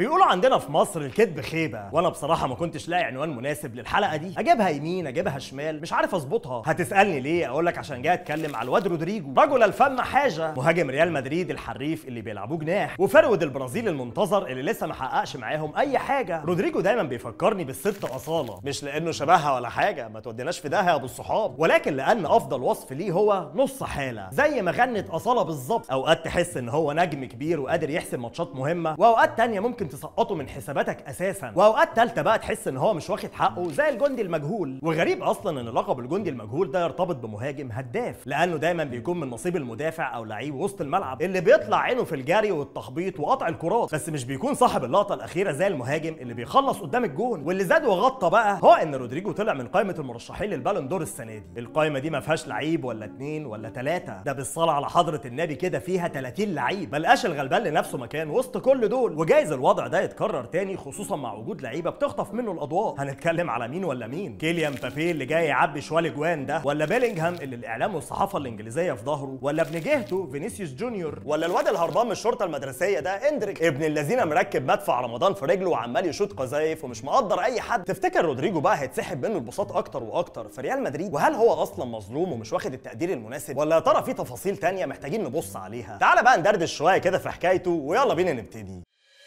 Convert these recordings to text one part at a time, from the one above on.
بيقولوا عندنا في مصر الكذب خيبه وانا بصراحه ما كنتش لاقي عنوان مناسب للحلقه دي اجيبها يمين اجيبها شمال مش عارف اظبطها هتسالني ليه اقول لك عشان جاي اتكلم على الواد رودريجو رجل الفم حاجه مهاجم ريال مدريد الحريف اللي بيلعبوه جناح وفرود البرازيل المنتظر اللي لسه ما حققش معاهم اي حاجه رودريجو دايما بيفكرني بالست اصاله مش لانه شبهها ولا حاجه ما توديناش في داهيه يا ابو الصحاب ولكن لان افضل وصف ليه هو نص حاله زي ما غنت اصاله بالظبط اوقات تحس ان هو نجم كبير وقادر يحسم ماتشات مهمه واوقات تانية ممكن تسقطه من حساباتك اساسا واوقات تالتة بقى تحس ان هو مش واخد حقه زي الجندي المجهول وغريب اصلا ان لقب الجندي المجهول ده يرتبط بمهاجم هداف لانه دايما بيكون من نصيب المدافع او لعيب وسط الملعب اللي بيطلع عينه في الجري والتخبيط وقطع الكرات بس مش بيكون صاحب اللقطه الاخيره زي المهاجم اللي بيخلص قدام الجون واللي زاد وغطى بقى هو ان رودريجو طلع من قائمه المرشحين للبالون دور السنه دي القائمه دي ما فيهاش لعيب ولا اتنين ولا تلاته ده بالصلاه على حضره النبي كده فيها 30 لعيب ملقاش الغلبان لنفسه مكان وسط كل دول وجايز الوضع ده يتكرر تاني خصوصا مع وجود لعيبه بتخطف منه الاضواء هنتكلم على مين ولا مين كيليان بابي اللي جاي يعبي شوال جوان ده ولا بيلينغهام اللي الاعلام والصحافه الانجليزيه في ظهره ولا ابن جهته فينيسيوس جونيور ولا الواد الهربان من الشرطه المدرسيه ده اندريك ابن الذين مركب مدفع رمضان في رجله وعمال يشوط قذايف ومش مقدر اي حد تفتكر رودريجو بقى هيتسحب منه البساط اكتر واكتر في ريال مدريد وهل هو اصلا مظلوم ومش واخد التقدير المناسب ولا يا ترى في تفاصيل تانية محتاجين نبص عليها تعال بقى ندردش شويه كده في حكايته ويلا بينا نبتدي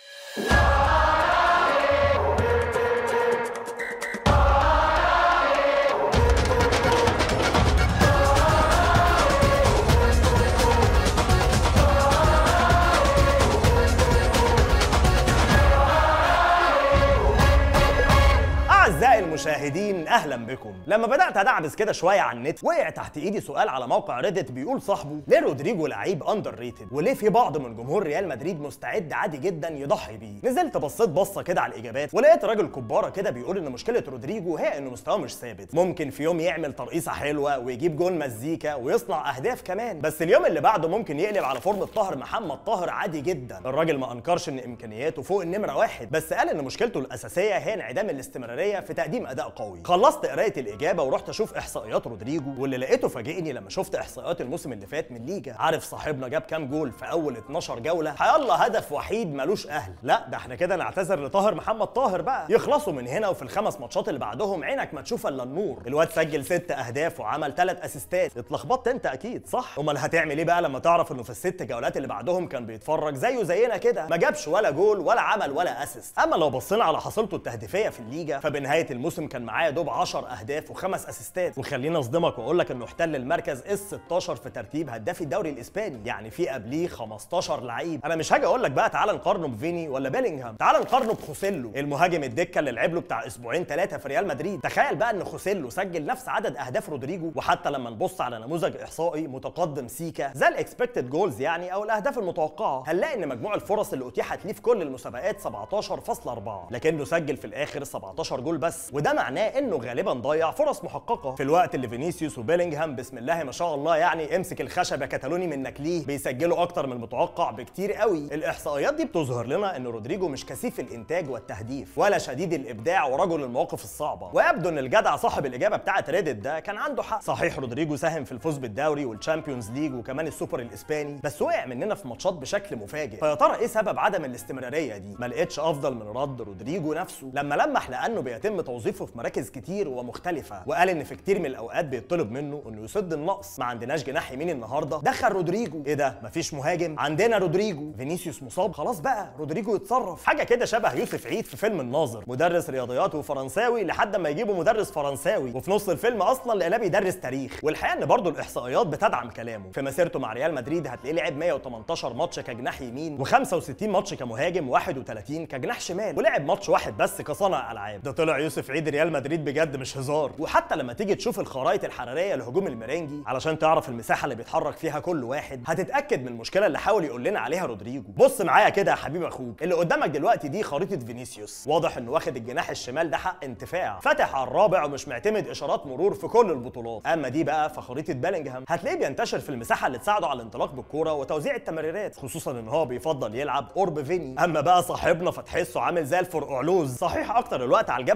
أعزائي المشاهدين أهلا بكم لما بدأت أدعبس كده شوية على النت وقع تحت إيدي سؤال على موقع ريدت بيقول صاحبه ليه رودريجو لعيب أندر ريتد وليه في بعض من جمهور ريال مدريد مستعد عادي جدا يضحي بيه نزلت بصيت بصة كده على الإجابات ولقيت راجل كبارة كده بيقول إن مشكلة رودريجو هي إنه مستواه مش ثابت ممكن في يوم يعمل ترقيصة حلوة ويجيب جون مزيكا ويصنع أهداف كمان بس اليوم اللي بعده ممكن يقلب على فورمة طاهر محمد طاهر عادي جدا الراجل ما أنكرش إن إمكانياته فوق النمرة واحد بس قال إن مشكلته الأساسية هي انعدام الاستمرارية في تقديم اداء قوي خلصت قرايه الاجابه ورحت اشوف احصائيات رودريجو واللي لقيته فاجئني لما شفت احصائيات الموسم اللي فات من ليجا عارف صاحبنا جاب كام جول في اول 12 جوله هيلا هدف وحيد ملوش اهل لا ده احنا كده نعتذر لطاهر محمد طاهر بقى يخلصوا من هنا وفي الخمس ماتشات اللي بعدهم عينك ما تشوف الا النور الواد سجل ست اهداف وعمل ثلاث اسيستات اتلخبطت انت اكيد صح امال هتعمل ايه بقى لما تعرف انه في الست جولات اللي بعدهم كان بيتفرج زيه زينا كده ما جابش ولا جول ولا عمل ولا اسيست اما لو بصينا على حصيلته التهديفيه في الليجا فبنهايه الموسم كان معاه دوب 10 اهداف وخمس اسيستات وخليني اصدمك واقول لك انه احتل المركز ال 16 في ترتيب هدافي الدوري الاسباني يعني في قبليه 15 لعيب انا مش هاجي اقول لك بقى تعال نقارنه بفيني ولا بيلينغهام تعال نقارنه بخوسيلو المهاجم الدكه اللي لعب له بتاع اسبوعين ثلاثه في ريال مدريد تخيل بقى ان خوسيلو سجل نفس عدد اهداف رودريجو وحتى لما نبص على نموذج احصائي متقدم سيكا زي الاكسبكتد جولز يعني او الاهداف المتوقعه هنلاقي ان مجموع الفرص اللي اتيحت ليه في كل المسابقات 17.4 لكنه سجل في الاخر 17 جول بس وده معناه انه غالبا ضيع فرص محققه في الوقت اللي فينيسيوس وبيلينغهام بسم الله ما شاء الله يعني امسك الخشب يا كتالوني منك ليه بيسجلوا اكتر من المتوقع بكتير قوي الاحصائيات دي بتظهر لنا ان رودريجو مش كثيف الانتاج والتهديف ولا شديد الابداع ورجل المواقف الصعبه ويبدو ان الجدع صاحب الاجابه بتاعه ريدت ده كان عنده حق صحيح رودريجو ساهم في الفوز بالدوري والشامبيونز ليج وكمان السوبر الاسباني بس وقع مننا في ماتشات بشكل مفاجئ فيا ترى ايه سبب عدم الاستمراريه دي ما لقيتش افضل من رد رودريجو نفسه لما لمح لانه بيتم توظيفه في مراكز كتير ومختلفه وقال ان في كتير من الاوقات بيطلب منه انه يسد النقص ما عندناش جناح يمين النهارده دخل رودريجو ايه ده مفيش مهاجم عندنا رودريجو فينيسيوس مصاب خلاص بقى رودريجو يتصرف حاجه كده شبه يوسف عيد في فيلم الناظر مدرس رياضيات وفرنساوي لحد ما يجيبوا مدرس فرنساوي وفي نص الفيلم اصلا لقيناه بيدرس تاريخ والحقيقه ان برضه الاحصائيات بتدعم كلامه في مسيرته مع ريال مدريد هتلاقيه لعب 118 ماتش كجناح يمين و65 ماتش كمهاجم و31 كجناح شمال ولعب ماتش واحد بس كصانع العاب ده طلع يوسف عيد ريال مدريد بجد مش هزار وحتى لما تيجي تشوف الخرائط الحراريه لهجوم الميرينجي علشان تعرف المساحه اللي بيتحرك فيها كل واحد هتتاكد من المشكله اللي حاول يقول لنا عليها رودريجو بص معايا كده يا حبيب اخوك اللي قدامك دلوقتي دي خريطه فينيسيوس واضح انه واخد الجناح الشمال ده حق انتفاع فاتح على الرابع ومش معتمد اشارات مرور في كل البطولات اما دي بقى فخريطه بيلينجهام هتلاقيه بينتشر في المساحه اللي تساعده على الانطلاق بالكوره وتوزيع التمريرات خصوصا ان هو بيفضل يلعب قرب فيني اما بقى صاحبنا فتحسه عامل زي الفرقعلوز صحيح اكتر الوقت على الجبهه اليمين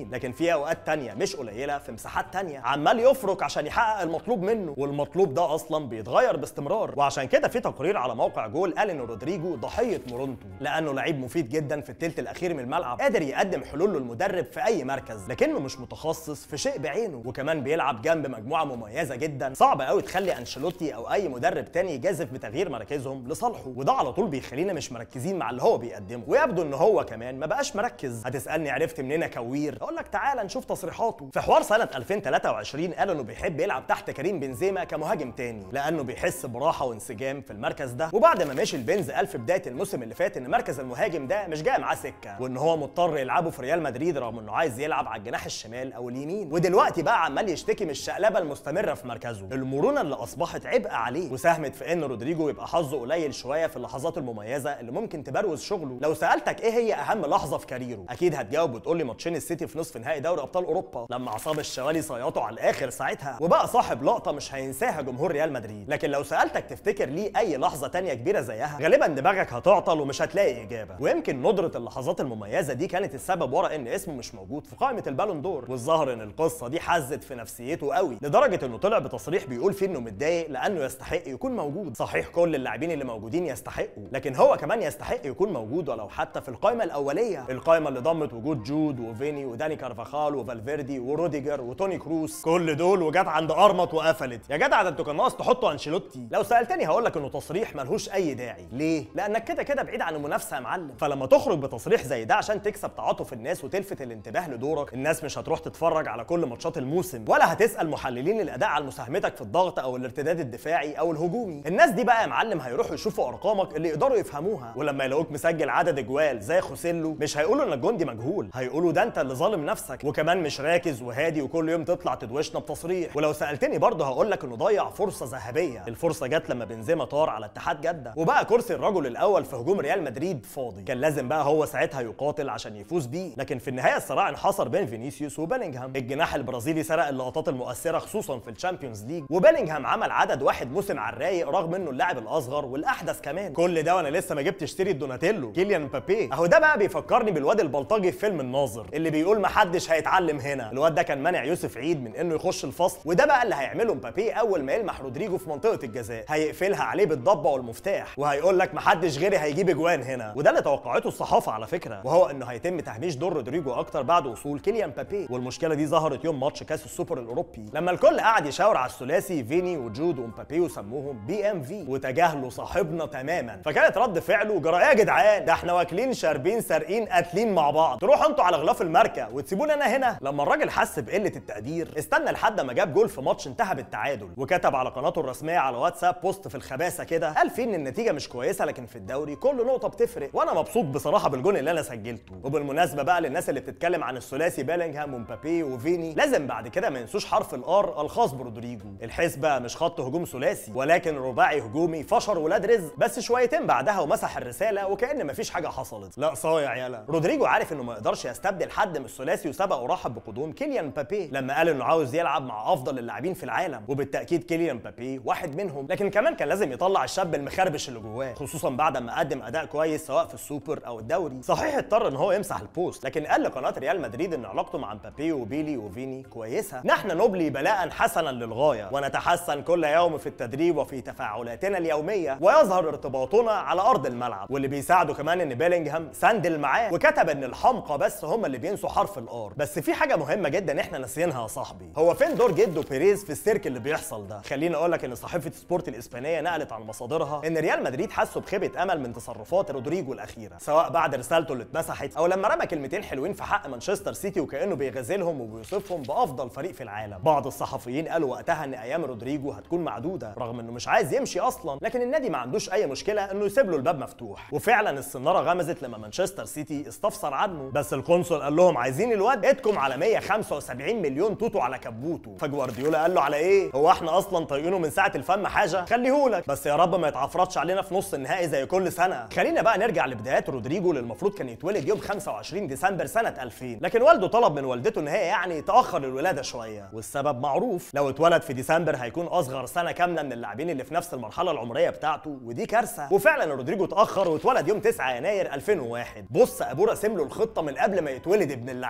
سنين لكن في اوقات تانية مش قليله في مساحات تانية عمال يفرك عشان يحقق المطلوب منه والمطلوب ده اصلا بيتغير باستمرار وعشان كده في تقرير على موقع جول قال ان رودريجو ضحيه مورونتو لانه لعيب مفيد جدا في الثلث الاخير من الملعب قادر يقدم حلول للمدرب في اي مركز لكنه مش متخصص في شيء بعينه وكمان بيلعب جنب مجموعه مميزه جدا صعب قوي تخلي انشيلوتي او اي مدرب تاني يجازف بتغيير مراكزهم لصالحه وده على طول بيخلينا مش مركزين مع اللي هو بيقدمه ويبدو ان هو كمان ما بقاش مركز هتسالني عرفت منين يا كوير اقول لك تعالى نشوف تصريحاته في حوار سنه 2023 قال انه بيحب يلعب تحت كريم بنزيما كمهاجم تاني لانه بيحس براحه وانسجام في المركز ده وبعد ما مشي البنز قال في بدايه الموسم اللي فات ان مركز المهاجم ده مش جاي معاه سكه وان هو مضطر يلعبه في ريال مدريد رغم انه عايز يلعب على الجناح الشمال او اليمين ودلوقتي بقى عمال يشتكي من الشقلبه المستمره في مركزه المرونه اللي اصبحت عبء عليه وساهمت في ان رودريجو يبقى حظه قليل شويه في اللحظات المميزه اللي ممكن تبروز شغله لو سالتك ايه هي اهم لحظه في كاريره اكيد هتجاوب وتقول لي ماتشين السيتي في نصف نهائي دوري ابطال اوروبا لما عصام الشوالي صياطوا على الاخر ساعتها وبقى صاحب لقطه مش هينساها جمهور ريال مدريد لكن لو سالتك تفتكر ليه اي لحظه تانية كبيره زيها غالبا دماغك هتعطل ومش هتلاقي اجابه ويمكن ندره اللحظات المميزه دي كانت السبب ورا ان اسمه مش موجود في قائمه البالون دور والظاهر ان القصه دي حزت في نفسيته قوي لدرجه انه طلع بتصريح بيقول فيه انه متضايق لانه يستحق يكون موجود صحيح كل اللاعبين اللي موجودين يستحقوا لكن هو كمان يستحق يكون موجود ولو حتى في القائمه الاوليه القائمه اللي ضمت وجود جود وفيني وداني كارفاخال وفالفيردي وروديجر وتوني كروس كل دول وجت عند ارمط وقفلت يا جدع ده انتوا كان ناقص تحطوا انشيلوتي لو سالتني هقول لك انه تصريح ملهوش اي داعي ليه لانك كده كده بعيد عن المنافسه يا معلم فلما تخرج بتصريح زي ده عشان تكسب تعاطف الناس وتلفت الانتباه لدورك الناس مش هتروح تتفرج على كل ماتشات الموسم ولا هتسال محللين الاداء على مساهمتك في الضغط او الارتداد الدفاعي او الهجومي الناس دي بقى يا معلم هيروحوا يشوفوا ارقامك اللي يقدروا يفهموها ولما يلاقوك مسجل عدد اجوال زي خوسيلو مش هيقولوا انك جندي مجهول هيقولوا ده انت اللي ظالم نفسك وكمان مش راكز وهادي وكل يوم تطلع تدوشنا بتصريح ولو سالتني برضه هقول لك انه ضيع فرصه ذهبيه الفرصه جت لما بنزيما طار على اتحاد جده وبقى كرسي الرجل الاول في هجوم ريال مدريد فاضي كان لازم بقى هو ساعتها يقاتل عشان يفوز بيه لكن في النهايه الصراع انحصر بين فينيسيوس وبيلينغهام الجناح البرازيلي سرق اللقطات المؤثره خصوصا في الشامبيونز ليج وبيلينغهام عمل عدد واحد موسم على الرايق رغم انه اللاعب الاصغر والاحدث كمان كل ده وانا لسه ما جبتش سيره دوناتيلو كيليان مبابي اهو ده بقى بيفكرني بالواد البلطجي في فيلم الناظر اللي بيقول ما حدش هيتعلم هنا الواد ده كان مانع يوسف عيد من انه يخش الفصل وده بقى اللي هيعمله مبابي اول ما يلمح رودريجو في منطقه الجزاء هيقفلها عليه بالضبه والمفتاح وهيقول لك ما حدش غيري هيجيب اجوان هنا وده اللي توقعته الصحافه على فكره وهو انه هيتم تهميش دور رودريجو اكتر بعد وصول كيليان مبابي والمشكله دي ظهرت يوم ماتش كاس السوبر الاوروبي لما الكل قعد يشاور على الثلاثي فيني وجود ومبابي وسموهم بي ام في وتجاهلوا صاحبنا تماما فكانت رد فعله جرى ايه يا جدعان ده احنا واكلين شاربين سارقين قاتلين مع بعض تروحوا انتوا على غلاف الماركه وتسيبوني انا هنا لما الراجل حس بقله التقدير استنى لحد ما جاب جول في ماتش انتهى بالتعادل وكتب على قناته الرسميه على واتساب بوست في الخباثه كده قال فيه ان النتيجه مش كويسه لكن في الدوري كل نقطه بتفرق وانا مبسوط بصراحه بالجون اللي انا سجلته وبالمناسبه بقى للناس اللي بتتكلم عن الثلاثي بيلينغهام ومبابي وفيني لازم بعد كده ما ينسوش حرف الار الخاص برودريجو الحسبه مش خط هجوم ثلاثي ولكن رباعي هجومي فشر ولاد رزق بس شويتين بعدها ومسح الرساله وكان مفيش حاجه حصلت لا صايع يالا رودريجو عارف انه ما يقدرش يستبدل حد من الثلاثي وسبق ورحب بقدوم كيليان مبابي لما قال انه عاوز يلعب مع افضل اللاعبين في العالم وبالتاكيد كيليان مبابي واحد منهم لكن كمان كان لازم يطلع الشاب المخربش اللي جواه خصوصا بعد ما قدم اداء كويس سواء في السوبر او الدوري صحيح اضطر ان هو يمسح البوست لكن قال لقناه ريال مدريد ان علاقته مع مبابي وبيلي وفيني كويسه نحن نبلي بلاء حسنا للغايه ونتحسن كل يوم في التدريب وفي تفاعلاتنا اليوميه ويظهر ارتباطنا على ارض الملعب واللي بيساعده كمان ان بيلينغهام ساندل معاه وكتب ان الحمقى بس هم اللي بينسوا حرف الار بس في حاجه مهمه جدا احنا ناسيينها يا صاحبي هو فين دور جدو بيريز في السيرك اللي بيحصل ده خليني اقول لك ان صحيفه سبورت الاسبانيه نقلت عن مصادرها ان ريال مدريد حسوا بخيبه امل من تصرفات رودريجو الاخيره سواء بعد رسالته اللي اتمسحت او لما رمى كلمتين حلوين في حق مانشستر سيتي وكانه بيغازلهم وبيوصفهم بافضل فريق في العالم بعض الصحفيين قالوا وقتها ان ايام رودريجو هتكون معدوده رغم انه مش عايز يمشي اصلا لكن النادي ما عندوش اي مشكله انه يسيب له الباب مفتوح وفعلا السناره غمزت لما مانشستر سيتي استفسر عنه بس القنصل قال لهم عايزين الواد ادكم على 175 مليون توتو على كبوته فجوارديولا قال له على ايه هو احنا اصلا طايقينه من ساعه الفم حاجه خليهولك بس يا رب ما يتعفرطش علينا في نص النهائي زي كل سنه خلينا بقى نرجع لبدايات رودريجو اللي المفروض كان يتولد يوم 25 ديسمبر سنه 2000 لكن والده طلب من والدته ان هي يعني تاخر الولاده شويه والسبب معروف لو اتولد في ديسمبر هيكون اصغر سنه كامله من اللاعبين اللي في نفس المرحله العمريه بتاعته ودي كارثه وفعلا رودريجو اتاخر واتولد يوم 9 يناير 2001 بص ابوه راسم له الخطه من قبل ما يتولد ابن اللعيبه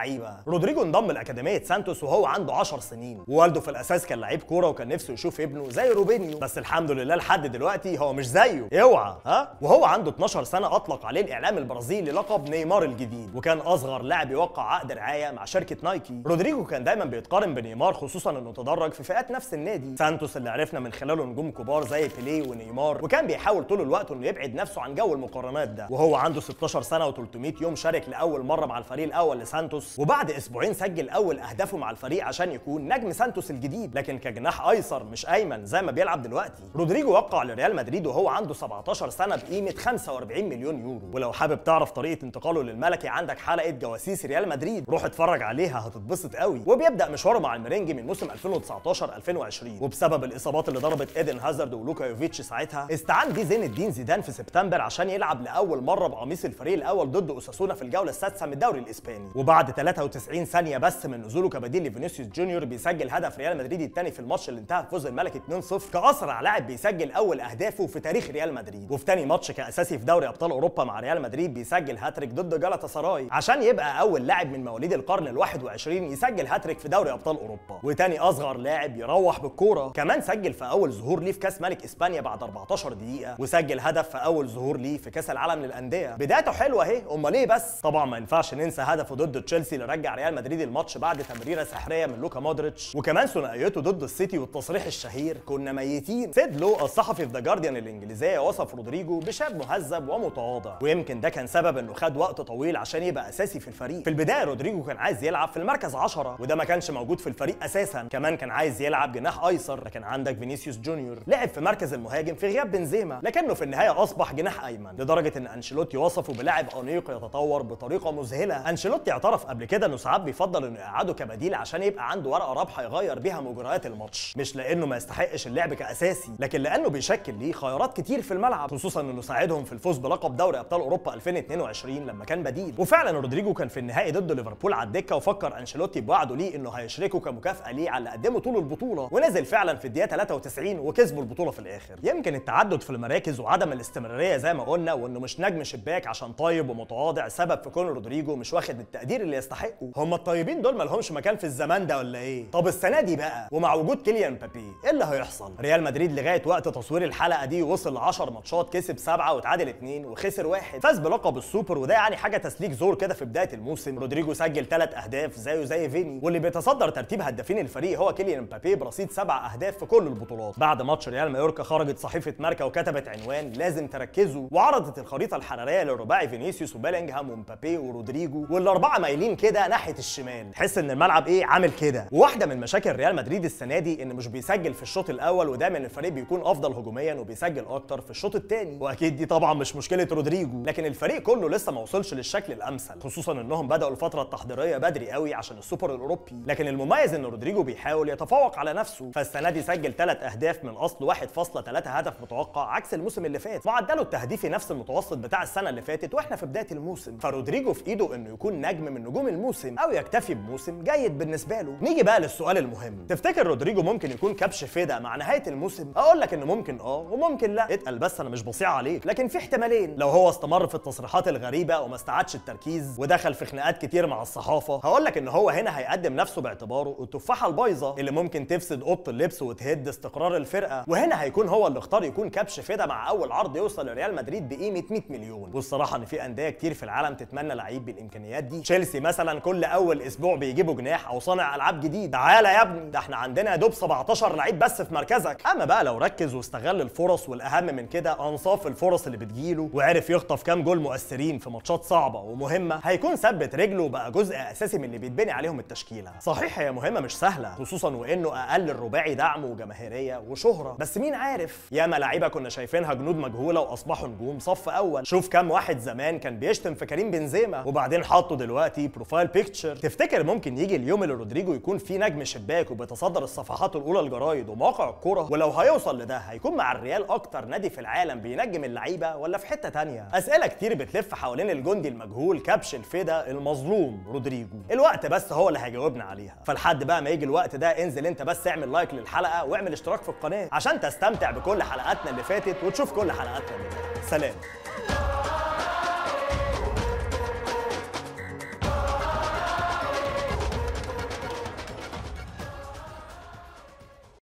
لعيبه رودريجو انضم لاكاديميه سانتوس وهو عنده 10 سنين ووالده في الاساس كان لعيب كوره وكان نفسه يشوف ابنه زي روبينيو بس الحمد لله لحد دلوقتي هو مش زيه اوعى ها وهو عنده 12 سنه اطلق عليه الاعلام البرازيلي لقب نيمار الجديد وكان اصغر لاعب يوقع عقد رعايه مع شركه نايكي رودريجو كان دايما بيتقارن بنيمار خصوصا انه تدرج في فئات نفس النادي سانتوس اللي عرفنا من خلاله نجوم كبار زي بيليه ونيمار وكان بيحاول طول الوقت انه يبعد نفسه عن جو المقارنات ده وهو عنده 16 سنه و300 يوم شارك لاول مره مع الفريق الاول لسانتوس وبعد اسبوعين سجل اول اهدافه مع الفريق عشان يكون نجم سانتوس الجديد لكن كجناح ايسر مش ايمن زي ما بيلعب دلوقتي رودريجو وقع لريال مدريد وهو عنده 17 سنه بقيمه 45 مليون يورو ولو حابب تعرف طريقه انتقاله للملكي عندك حلقه جواسيس ريال مدريد روح اتفرج عليها هتتبسط قوي وبيبدا مشواره مع الميرينجي من موسم 2019 2020 وبسبب الاصابات اللي ضربت ايدن هازارد ولوكا يوفيتش ساعتها استعان بيه زين الدين زيدان في سبتمبر عشان يلعب لاول مره بقميص الفريق الاول ضد اوساسونا في الجوله السادسه من الدوري الاسباني وبعد 93 ثانيه بس من نزوله كبديل لفينيسيوس جونيور بيسجل هدف ريال مدريد الثاني في الماتش اللي انتهى بفوز الملكي 2-0 كاسرع لاعب بيسجل اول اهدافه في تاريخ ريال مدريد وفي ثاني ماتش كاساسي في دوري ابطال اوروبا مع ريال مدريد بيسجل هاتريك ضد جالاتا سراي عشان يبقى اول لاعب من مواليد القرن ال21 يسجل هاتريك في دوري ابطال اوروبا وتاني اصغر لاعب يروح بالكوره كمان سجل في اول ظهور ليه في كاس ملك اسبانيا بعد 14 دقيقه وسجل هدف في اول ظهور ليه في كاس العالم للانديه بدايته حلوه اهي امال ايه بس طبعا ما ينفعش ننسى هدفه ضد تشيلسي اللي رجع ريال مدريد الماتش بعد تمريره سحريه من لوكا مودريتش وكمان ثنائيته ضد السيتي والتصريح الشهير كنا ميتين سيد لو الصحفي في ذا جارديان الانجليزيه وصف رودريجو بشاب مهذب ومتواضع ويمكن ده كان سبب انه خد وقت طويل عشان يبقى اساسي في الفريق في البدايه رودريجو كان عايز يلعب في المركز 10 وده ما كانش موجود في الفريق اساسا كمان كان عايز يلعب جناح ايسر لكن عندك فينيسيوس جونيور لعب في مركز المهاجم في غياب بنزيما لكنه في النهايه اصبح جناح ايمن لدرجه ان انشيلوتي وصفه بلاعب انيق يتطور بطريقه مذهله انشيلوتي اعترف قبل كده انه ساعات بيفضل انه يقعده كبديل عشان يبقى عنده ورقه رابحه يغير بيها مجريات الماتش مش لانه ما يستحقش اللعب كاساسي لكن لانه بيشكل ليه خيارات كتير في الملعب خصوصا انه ساعدهم في الفوز بلقب دوري ابطال اوروبا 2022 لما كان بديل وفعلا رودريجو كان في النهائي ضد ليفربول على الدكه وفكر انشيلوتي بوعده ليه انه هيشركه كمكافاه ليه على اللي قدمه طول البطوله ونزل فعلا في الدقيقه 93 وكسبوا البطوله في الاخر يمكن التعدد في المراكز وعدم الاستمراريه زي ما قلنا وانه مش نجم شباك عشان طيب ومتواضع سبب في كون رودريجو مش واخد التقدير اللي يستحقه هم الطيبين دول ما لهمش مكان في الزمان ده ولا ايه طب السنه دي بقى ومع وجود كيليان مبابي ايه اللي هيحصل ريال مدريد لغايه وقت تصوير الحلقه دي وصل ل 10 ماتشات كسب سبعه وتعادل اثنين وخسر واحد فاز بلقب السوبر وده يعني حاجه تسليك زور كده في بدايه الموسم رودريجو سجل ثلاث اهداف زيه زي فيني واللي بيتصدر ترتيب هدافين الفريق هو كيليان مبابي برصيد سبع اهداف في كل البطولات بعد ماتش ريال مايوركا خرجت صحيفه ماركا وكتبت عنوان لازم تركزوا وعرضت الخريطه الحراريه للرباعي فينيسيوس وبيلينغهام ومبابي ورودريجو والاربعه مايلين كده ناحيه الشمال تحس ان الملعب ايه عامل كده وواحده من مشاكل ريال مدريد السنه دي ان مش بيسجل في الشوط الاول ودايما الفريق بيكون افضل هجوميا وبيسجل اكتر في الشوط الثاني واكيد دي طبعا مش مشكله رودريجو لكن الفريق كله لسه ما وصلش للشكل الامثل خصوصا انهم بداوا الفتره التحضيريه بدري قوي عشان السوبر الاوروبي لكن المميز ان رودريجو بيحاول يتفوق على نفسه فالسنه دي سجل ثلاث اهداف من اصل 1.3 هدف متوقع عكس الموسم اللي فات معدله التهديفي نفس المتوسط بتاع السنه اللي فاتت واحنا في بدايه الموسم فرودريجو في ايده انه يكون نجم من نجوم الموسم او يكتفي بموسم جيد بالنسبه له نيجي بقى للسؤال المهم تفتكر رودريجو ممكن يكون كبش فدا مع نهايه الموسم اقول لك انه ممكن اه وممكن لا اتقل بس انا مش بصيع عليك لكن في احتمالين لو هو استمر في التصريحات الغريبه وما استعادش التركيز ودخل في خناقات كتير مع الصحافه هقول لك ان هو هنا هيقدم نفسه باعتباره التفاحه البايظه اللي ممكن تفسد اوضه اللبس وتهد استقرار الفرقه وهنا هيكون هو اللي اختار يكون كبش فدا مع اول عرض يوصل لريال مدريد بقيمه 100 مليون والصراحه ان في انديه كتير في العالم تتمنى لعيب بالامكانيات دي تشيلسي مثلا كل اول اسبوع بيجيبوا جناح او صانع العاب جديد تعالى يا ابني ده احنا عندنا يا دوب 17 لعيب بس في مركزك اما بقى لو ركز واستغل الفرص والاهم من كده انصاف الفرص اللي بتجيله وعرف يخطف كام جول مؤثرين في ماتشات صعبه ومهمه هيكون ثبت رجله وبقى جزء اساسي من اللي بيتبني عليهم التشكيله صحيح هي مهمه مش سهله خصوصا وانه اقل الرباعي دعم وجماهيريه وشهره بس مين عارف ياما لعيبه كنا شايفينها جنود مجهوله واصبحوا نجوم صف اول شوف كام واحد زمان كان بيشتم في كريم بنزيما وبعدين حطه دلوقتي بروفايل بيكتشر تفتكر ممكن يجي اليوم اللي رودريجو يكون فيه نجم شباك وبيتصدر الصفحات الاولى الجرايد ومواقع الكوره ولو هيوصل لده هيكون مع الريال اكتر نادي في العالم بينجم اللعيبه ولا في حته تانية اسئله كتير بتلف حوالين الجندي المجهول كبش الفدا المظلوم رودريجو الوقت بس هو اللي هيجاوبنا عليها فلحد بقى ما يجي الوقت ده انزل انت بس اعمل لايك للحلقه واعمل اشتراك في القناه عشان تستمتع بكل حلقاتنا اللي فاتت وتشوف كل حلقاتنا اللي جايه سلام